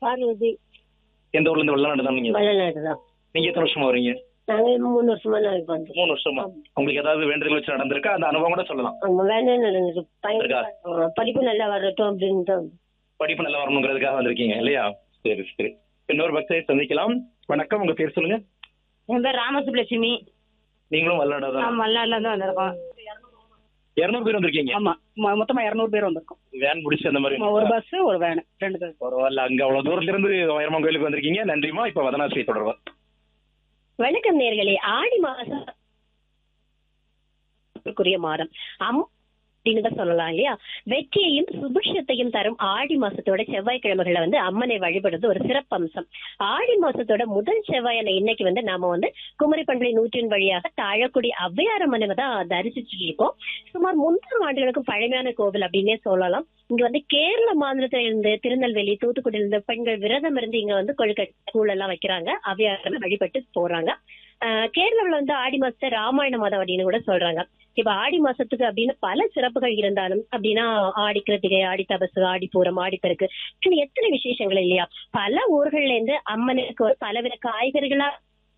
பார்வதி எந்த ஊர்ல இருந்து வெளிநாடு தான் நீங்க மலைநாடு தான் நீங்க எத்தனை வருஷமா வரீங்க நாங்க மூணு வருஷமா நாளைக்கு வந்தோம் மூணு வருஷமா உங்களுக்கு ஏதாவது வேண்டுதல் வச்சு நடந்திருக்கா அந்த அனுபவம் கூட சொல்லலாம் அவங்க வேலை நடந்தது பையன் இருக்கா? ஆ, படிப்பு நல்லா வரட்டும் அப்படின்னு தான் படிப்பு நல்லா வரணுங்கிறதுக்காக வந்திருக்கீங்க இல்லையா சரி சரி இன்னொரு பக்தரை சந்திக்கலாம் வணக்கம் உங்க பேர் சொல்லுங்க என் பேர் ராமசுப்லட்சுமி நீங்களும் வல்லாடா தான் நான் மல்லாடில தான் வந்திருக்கோம் இருநூறு பேர் வந்திருக்கீங்க ஆமா மொ- மொத்தமா இருநூறு பேர் வந்திருக்கோம் வேன் பிடிச்சி அந்த மாதிரி ஆமா, ஒரு பஸ் ஒரு வேன் ரெண்டு பேர் பரவாயில்ல அங்க அவ்வளவு தூரத்துல இருந்து வைரமன் கோயிலுக்கு வந்திருக்கீங்க நன்றிமா இப்ப வதனாசிரியை தொடர்வா வணக்கம் நேர்களே ஆடி மாசம் க்குரிய மாதம் அம் அப்படின்னு தான் சொல்லலாம் இல்லையா வெற்றியையும் சுபிக்ஷத்தையும் தரும் ஆடி மாசத்தோட செவ்வாய்க்கிழமைகளை வந்து அம்மனை வழிபடுறது ஒரு சிறப்பம்சம் ஆடி மாசத்தோட முதல் செவ்வாயான இன்னைக்கு வந்து நாம வந்து குமரி பண்பலை நூற்றின் வழியாக தாழக்குடி ஔவையார் அம்மனை தான் தரிசிச்சுட்டு இருக்கோம் சுமார் முன்னூறு ஆண்டுகளுக்கும் பழமையான கோவில் அப்படின்னே சொல்லலாம் இங்க வந்து கேரள மாநிலத்துல இருந்து திருநெல்வேலி தூத்துக்குடியில இருந்து பெண்கள் விரதம் இருந்து இங்க வந்து கொழுக்கட்டை கூழ் எல்லாம் வைக்கிறாங்க அவையாரம் வழிபட்டு போறாங்க ஆஹ் கேரளாவுல வந்து ஆடி மாசத்தை ராமாயண மாதம் அப்படின்னு கூட சொல்றாங்க இப்ப ஆடி மாசத்துக்கு அப்படின்னு பல சிறப்புகள் இருந்தாலும் அப்படின்னா ஆடி கிருத்திகை ஆடி தபசு ஆடி பூரம் ஆடி பெருக்கு இப்படி எத்தனை விசேஷங்கள் இல்லையா பல ஊர்கள்ல இருந்து அம்மனுக்கு ஒரு பலவித காய்கறிகளா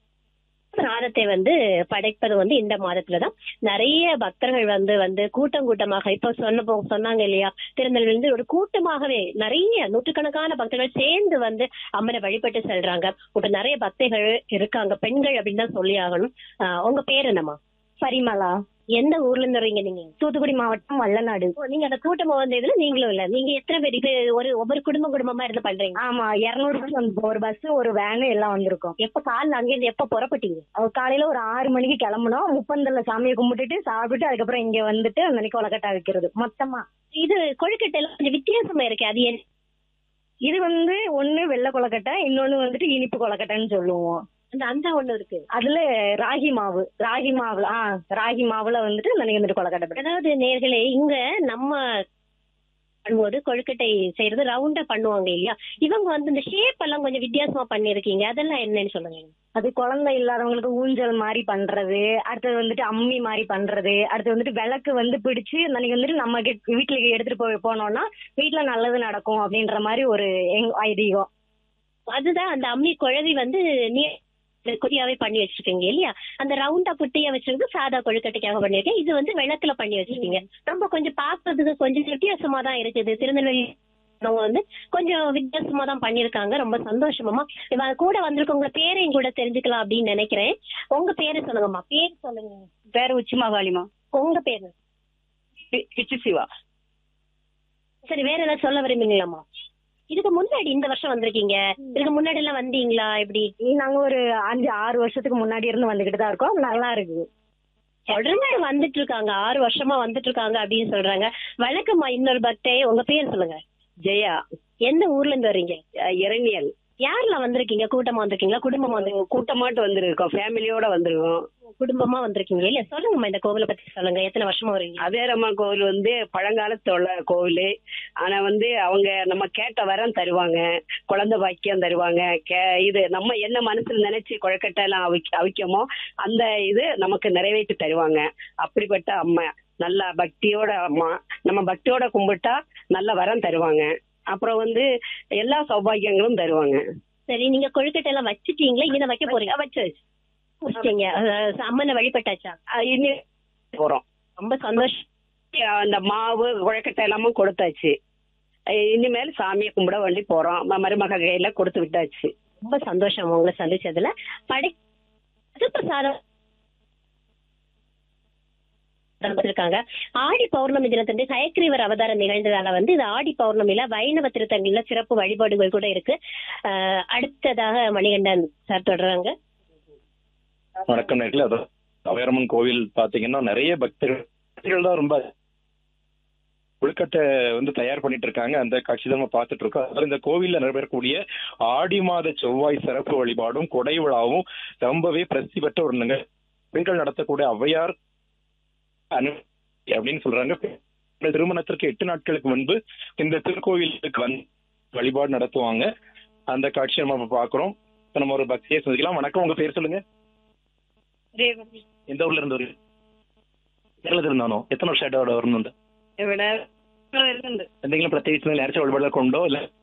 சாதத்தை வந்து படைப்பது வந்து இந்த மாதத்துலதான் நிறைய பக்தர்கள் வந்து வந்து கூட்டம் கூட்டமாக இப்ப சொன்ன போ- சொன்னாங்க இல்லையா திருநெல்வேலியில இருந்து ஒரு கூட்டமாகவே நிறைய நூற்றுக்கணக்கான பக்தர்கள் சேர்ந்து வந்து அம்மனை வழிபட்டு செல்றாங்க இப்ப நிறைய பக்தைகள் இருக்காங்க பெண்கள் அப்படின்னு தான் சொல்லி ஆகணும் ஆஹ் உங்க பேர் என்னம்மா பரிமலா எந்த ஊர்ல இருந்து வரீங்க நீங்க தூத்துக்குடி மாவட்டம் வல்லநாடு ஓ, நீங்க அந்த கூட்டமா வந்த இதுல நீங்களும் இல்ல நீங்க எத்தனை பேர் இப்ப ஒரு ஒவ்வொரு குடும்பம் குடும்பமா இருந்து பண்றீங்க ஆமா இருநூறு பேர் வந்து ஒரு பஸ் ஒரு வேன் எல்லாம் வந்திருக்கோம் எப்ப காலைல அங்க இருந்து எப்ப புறப்பட்டீங்க அவ காலையில ஒரு ஆறு மணிக்கு கிளம்பணும் முப்பந்தல்ல சாமியை கும்பிட்டுட்டு சாப்பிட்டு அதுக்கப்புறம் இங்க வந்துட்டு அந்த அன்னைக்கு கொலக்கட்டை வைக்கிறது மொத்தமா இது கொழுக்கட்டை எல்லாம் கொஞ்சம் வித்தியாசமா இருக்கு அது என்ன இது வந்து ஒண்ணு வெள்ளை கொலக்கட்டை இன்னொன்னு வந்துட்டு இனிப்பு கொலக்கட்டைன்னு சொல்லுவோம் அந்த அந்த ஒண்ணு இருக்கு அதுல ராகி மாவு ராகி மாவுல ஆ ராகி மாவுல வந்துட்டு அந்த அன்னைக்கு வந்துட்டு கொலக்கட்டை பிடி- அதாவது நேர்களே இங்க நம்ம பண்ணும்போது கொழுக்கட்டை செய்யறது ரவுண்டா பண்ணுவாங்க இல்லையா இவங்க வந்து இந்த ஷேப் எல்லாம் கொஞ்சம் வித்தியாசமா பண்ணிருக்கீங்க அதெல்லாம் என்னன்னு சொல்லுங்க அது குழந்தை இல்லாதவங்களுக்கு ஊஞ்சல் மாதிரி பண்றது அடுத்தது வந்துட்டு அம்மி மாதிரி பண்றது அடுத்து வந்துட்டு விளக்கு வந்து பிடிச்சு அன்னைக்கு வந்துட்டு நம்ம கிட்ட- வீட்டுக்கு எடுத்துட்டு போய் போனோம்னா வீட்டுல நல்லது நடக்கும் அப்படின்ற மாதிரி ஒரு எங்- ஐதீகம் அதுதான் அந்த அம்மி குழவி வந்து நீ கொடியாவே பண்ணி வச்சிருக்கீங்க இல்லையா அந்த ரவுண்டா குட்டியா வச்சிருக்கு சாதா கொழுக்கட்டைக்காக பண்ணிருக்கேன் இது வந்து விளக்குல பண்ணி வச்சிருக்கீங்க ரொம்ப கொஞ்சம் பாக்குறதுக்கு கொஞ்சம் வித்தியாசமா தான் இருக்குது திருநெல்வேலி அவங்க வந்து கொஞ்சம் வித்தியாசமா தான் பண்ணிருக்காங்க ரொம்ப சந்தோஷமாமா இவ கூட வந்திருக்கவங்க பேரையும் கூட தெரிஞ்சுக்கலாம் அப்படின்னு நினைக்கிறேன் உங்க பேரு சொல்லுங்கம்மா பேர் சொல்லுங்க பேர் உச்சி மகாலிமா உங்க பேரு பிச்சு சிவா சரி வேற ஏதாவது சொல்ல விரும்புங்களா இதுக்கு முன்னாடி இந்த வருஷம் வந்திருக்கீங்க இதுக்கு முன்னாடி எல்லாம் வந்தீங்களா எப்படி நாங்க ஒரு அஞ்சு ஆறு வருஷத்துக்கு முன்னாடி இருந்து வந்துகிட்டு தான் இருக்கோம் நல்லா இருக்கு தொடர்ந்து வந்துட்டு இருக்காங்க ஆறு வருஷமா வந்துட்டு இருக்காங்க அப்படின்னு சொல்றாங்க வழக்கமா இன்னொரு பக்தே உங்க பேர் சொல்லுங்க ஜெயா எந்த ஊர்ல இருந்து வர்றீங்க இரணியல் யாரெல்லாம் வந்திருக்கீங்க கூட்டமா வந்திருக்கீங்களா குடும்பமா வந்து கூட்டமாட்டு வந்திருக்கோம் ஃபேமிலியோட வந்திருக்கோம் குடும்பமா வந்திருக்கீங்க இல்ல சொல்லுங்கம்மா இந்த கோவிலை பத்தி சொல்லுங்க எத்தனை வருஷமா வரீங்க அதேரம்மா கோவில் வந்து பழங்காலத்தோட கோவில் ஆனா வந்து அவங்க நம்ம கேட்ட வரம் தருவாங்க குழந்தை பாக்கியம் தருவாங்க கே இது நம்ம என்ன மனசுல நினைச்சு கொழக்கட்டை எல்லாம் அவிக்க அவிக்கமோ அந்த இது நமக்கு நிறைவேற்றி தருவாங்க அப்படிப்பட்ட அம்மா நல்ல பக்தியோட அம்மா நம்ம பக்தியோட கும்பிட்டா நல்ல வரம் தருவாங்க அப்புறம் வந்து எல்லா சௌபாகியங்களும் தருவாங்க சரி நீங்க கொழுக்கட்டை எல்லாம் வச்சுட்டீங்களா இங்க வைக்க போறீங்க வச்சு வச்சிட்டீங்க அஹ் அம்மனை வழிபட்டாச்சா இனி போறோம் ரொம்ப சந்தோஷம் அந்த மாவு குழக்கட்டை எல்லாமே கொடுத்தாச்சு அஹ் இனிமேல் சாமியை கும்பிட வேண்டி போறோம் ம- மருமக கையில கொடுத்து விட்டாச்சு ரொம்ப சந்தோஷம் உங்களை சந்திச்சதுல படை பிரசாதம் இருக்காங்க ஆடி பௌர்ணமி தினத்தன்று ஹயக்ரீவர் அவதாரம் நிகழ்ந்ததால வந்து இது ஆடி பௌர்ணமியில வைணவ திருத்தங்கள்ல சிறப்பு வழிபாடுகள் கூட இருக்கு அஹ் அடுத்ததாக மணிகண்டன் சார் தொடர்றாங்க வணக்கம் நேர்களே அதான் அவையரம்மன் கோவில் பாத்தீங்கன்னா நிறைய பக்தர்கள் பக்தர்கள் தான் ரொம்ப கொழுக்கட்டை வந்து தயார் பண்ணிட்டு இருக்காங்க அந்த காட்சி தான் நம்ம பார்த்துட்டு இருக்கோம் அதாவது இந்த கோவில்ல நடைபெறக்கூடிய ஆடி மாத செவ்வாய் சிறப்பு வழிபாடும் கொடை விழாவும் ரொம்பவே பிரசித்தி பெற்ற ஒரு நிகழ்ச்சி. பெண்கள் நடத்தக்கூடிய ஔவையார் அனு அப்படின்னு சொல்றாங்க பெண்கள் திருமணத்திற்கு எட்டு நாட்களுக்கு முன்பு இந்த திருக்கோவிலுக்கு வந்து வழிபாடு நடத்துவாங்க அந்த காட்சியை நம்ம இப்ப பாக்குறோம் இப்ப நம்ம ஒரு பக்தியை சந்திக்கலாம் வணக்கம் உங்க பேர் சொல்லுங்க எந்த ஊர்ல இருந்து வருவீங்க கேரளத்துல இருந்தானோ எத்தனை வருஷம் ஆயிட்டோட வரணும் ഇവിടെ ഇണ്ട് എന്തെങ്കിലും പ്രത്യേകിച്ച് നേർച്ച വഴിപാടുകൾ കൊണ്ടോ ഇല്ല